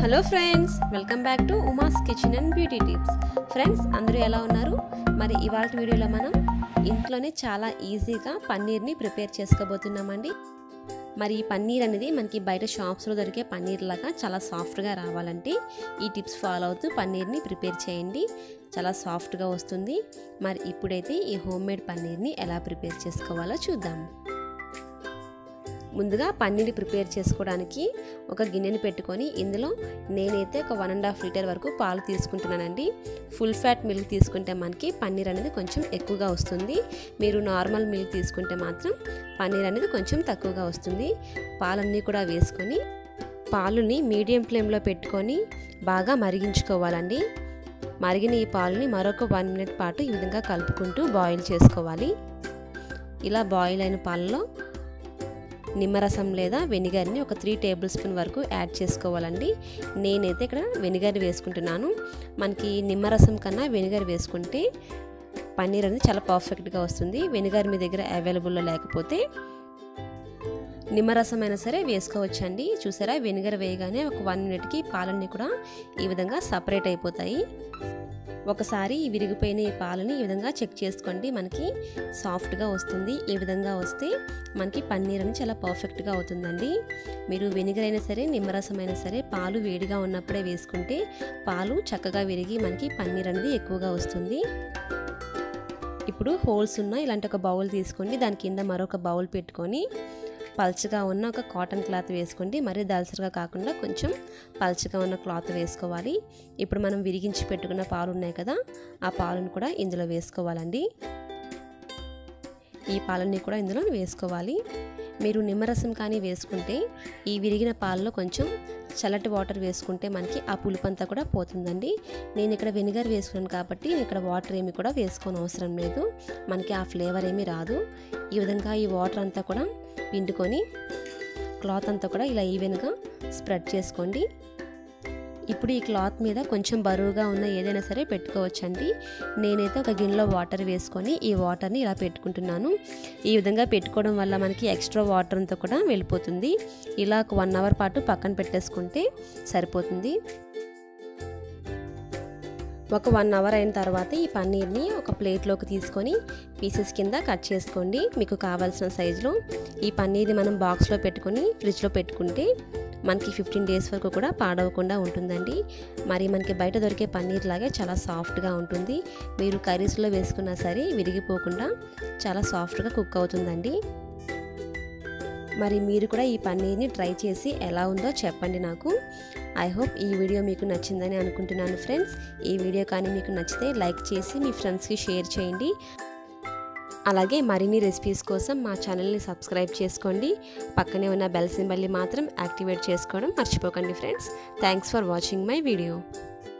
hello friends welcome back to Uma's kitchen and beauty tips friends అందరూ ఎలా ఉన్నారు మరి ఇవాళ వీడియోలో మనం ఇంట్లోనే చాలా ఈజీగా పన్నీర్ని ప్రిపేర్ చేసుకోబోతున్నామండి మరి ఈ పన్నీర్ అనేది మనకి బయట షాప్స్లో దొరికే పన్నీర్ లాగా చాలా సాఫ్ట్గా రావాలంటే ఈ టిప్స్ ఫాలో అవుతూ పన్నీర్ని ప్రిపేర్ చేయండి చాలా సాఫ్ట్గా వస్తుంది మరి ఇప్పుడైతే ఈ హోమ్ మేడ్ పన్నీర్ని ఎలా ప్రిపేర్ చేసుకోవాలో చూద్దాం ముందుగా పన్నీర్ ప్రిపేర్ చేసుకోవడానికి ఒక గిన్నెని పెట్టుకొని ఇందులో నేనైతే ఒక వన్ అండ్ హాఫ్ లీటర్ వరకు పాలు తీసుకుంటున్నానండి ఫుల్ ఫ్యాట్ మిల్క్ తీసుకుంటే మనకి పన్నీర్ అనేది కొంచెం ఎక్కువగా వస్తుంది మీరు నార్మల్ మిల్క్ తీసుకుంటే మాత్రం పన్నీర్ అనేది కొంచెం తక్కువగా వస్తుంది పాలన్నీ కూడా వేసుకొని పాలుని మీడియం ఫ్లేమ్లో పెట్టుకొని బాగా మరిగించుకోవాలండి మరిగిన ఈ పాలని మరొక వన్ మినిట్ పాటు ఈ విధంగా కలుపుకుంటూ బాయిల్ చేసుకోవాలి ఇలా బాయిల్ అయిన పాలలో నిమ్మరసం లేదా వెనిగర్ని ఒక త్రీ టేబుల్ స్పూన్ వరకు యాడ్ చేసుకోవాలండి నేనైతే ఇక్కడ వెనిగర్ వేసుకుంటున్నాను మనకి నిమ్మరసం కన్నా వెనిగర్ వేసుకుంటే పన్నీర్ అనేది చాలా పర్ఫెక్ట్గా వస్తుంది వెనిగర్ మీ దగ్గర అవైలబుల్లో లేకపోతే నిమ్మరసం అయినా సరే వేసుకోవచ్చండి చూసారా వెనిగర్ వేయగానే ఒక వన్ మినిట్కి పాలన్నీ కూడా ఈ విధంగా సపరేట్ అయిపోతాయి ఒకసారి విరిగిపోయిన ఈ పాలని ఈ విధంగా చెక్ చేసుకోండి మనకి సాఫ్ట్గా వస్తుంది ఈ విధంగా వస్తే మనకి పన్నీర్ అని చాలా పర్ఫెక్ట్గా అవుతుందండి మీరు వెనిగర్ అయినా సరే నిమ్మరసం అయినా సరే పాలు వేడిగా ఉన్నప్పుడే వేసుకుంటే పాలు చక్కగా విరిగి మనకి పన్నీర్ అనేది ఎక్కువగా వస్తుంది ఇప్పుడు హోల్స్ ఉన్న ఇలాంటి ఒక బౌల్ తీసుకోండి దాని కింద మరొక బౌల్ పెట్టుకొని పల్చగా ఉన్న ఒక కాటన్ క్లాత్ వేసుకోండి మరీ దలసరిగా కాకుండా కొంచెం పల్చగా ఉన్న క్లాత్ వేసుకోవాలి ఇప్పుడు మనం విరిగించి పెట్టుకున్న పాలు ఉన్నాయి కదా ఆ పాలను కూడా ఇందులో వేసుకోవాలండి ఈ పాలన్నీ కూడా ఇందులో వేసుకోవాలి మీరు నిమ్మరసం కానీ వేసుకుంటే ఈ విరిగిన పాలలో కొంచెం చల్లటి వాటర్ వేసుకుంటే మనకి ఆ పులుపంతా కూడా పోతుందండి నేను ఇక్కడ వెనిగర్ వేసుకున్నాను కాబట్టి నేను ఇక్కడ వాటర్ ఏమి కూడా వేసుకోని అవసరం లేదు మనకి ఆ ఫ్లేవర్ ఏమీ రాదు ఈ విధంగా ఈ వాటర్ అంతా కూడా పిండుకొని క్లాత్ అంతా కూడా ఇలా ఈవెన్గా స్ప్రెడ్ చేసుకోండి ఇప్పుడు ఈ క్లాత్ మీద కొంచెం బరువుగా ఉన్న ఏదైనా సరే పెట్టుకోవచ్చండి నేనైతే ఒక గిన్నెలో వాటర్ వేసుకొని ఈ వాటర్ని ఇలా పెట్టుకుంటున్నాను ఈ విధంగా పెట్టుకోవడం వల్ల మనకి ఎక్స్ట్రా వాటర్ అంతా కూడా వెళ్ళిపోతుంది ఇలా ఒక వన్ అవర్ పాటు పక్కన పెట్టేసుకుంటే సరిపోతుంది ఒక వన్ అవర్ అయిన తర్వాత ఈ పన్నీర్ని ఒక ప్లేట్లోకి తీసుకొని పీసెస్ కింద కట్ చేసుకోండి మీకు కావాల్సిన సైజులో ఈ పన్నీర్ని మనం బాక్స్లో పెట్టుకొని ఫ్రిడ్జ్లో పెట్టుకుంటే మనకి ఫిఫ్టీన్ డేస్ వరకు కూడా పాడవకుండా ఉంటుందండి మరి మనకి బయట దొరికే పన్నీర్ లాగే చాలా సాఫ్ట్గా ఉంటుంది మీరు కర్రీస్లో వేసుకున్నా సరే విరిగిపోకుండా చాలా సాఫ్ట్గా కుక్ అవుతుందండి మరి మీరు కూడా ఈ పన్నీర్ని ట్రై చేసి ఎలా ఉందో చెప్పండి నాకు ఐ హోప్ ఈ వీడియో మీకు నచ్చిందని అనుకుంటున్నాను ఫ్రెండ్స్ ఈ వీడియో కానీ మీకు నచ్చితే లైక్ చేసి మీ ఫ్రెండ్స్కి షేర్ చేయండి అలాగే మరిన్ని రెసిపీస్ కోసం మా ఛానల్ని సబ్స్క్రైబ్ చేసుకోండి పక్కనే ఉన్న బెల్ సింబల్ని మాత్రం యాక్టివేట్ చేసుకోవడం మర్చిపోకండి friends thanks for watching my video